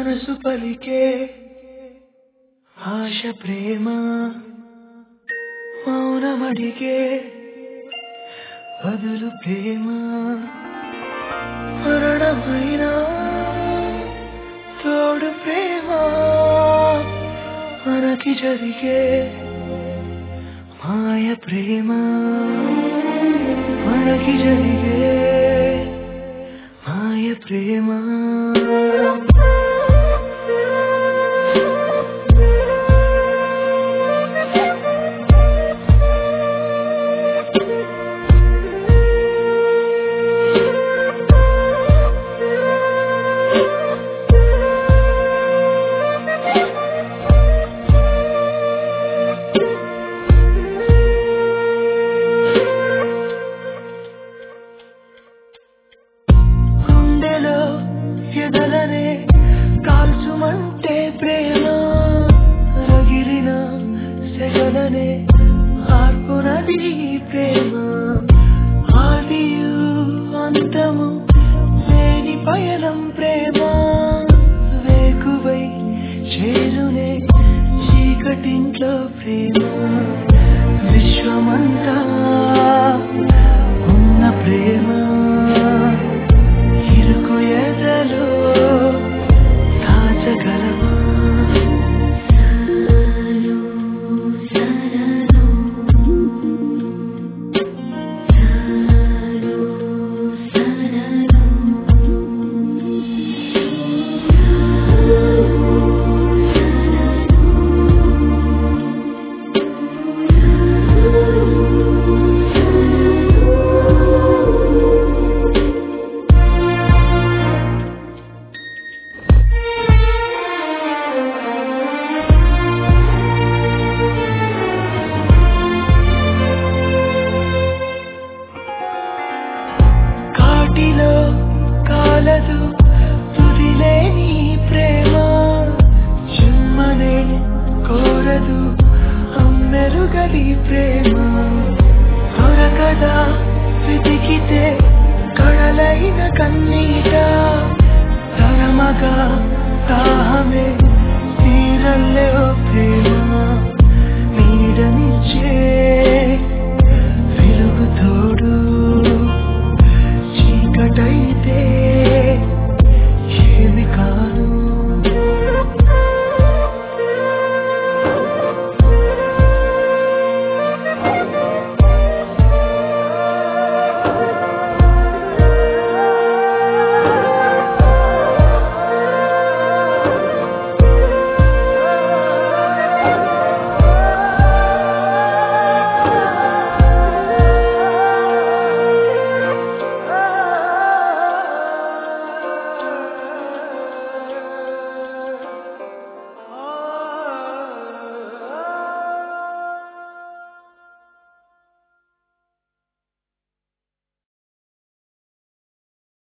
మనసు పలికే ఆశ ప్రేమ మౌనమడిగే బదులు ప్రేమ మరణమైన తోడు ప్రేమ మనకి జరిగే మాయ ప్రేమ మనకి జరిగే మాయ ప్రేమ గుండెలో ఎదలనే కాల్చుమంటే ప్రేమ రగిలిన సెగలనే ఆర్పునది ప్రేమ ఆదియు అంతము లేని పయనం ప్రేమ వేకువై చేరునే చీకటింట్లో ప్రేమ విశ్వమంతా ఉన్న ప్రేమ ఇరుకు ఎదలో దాచగలమా కాటిలో కాలదు తుదిలేని ప్రేమ జన్మనే కోరదు అమ్మెరుగని ప్రేమ దొరకదా వెతికితే కడలైన కన్నీట తరమగా దాహమే తీరల్లే ఓ ప్రేమ నీడనిచ్చే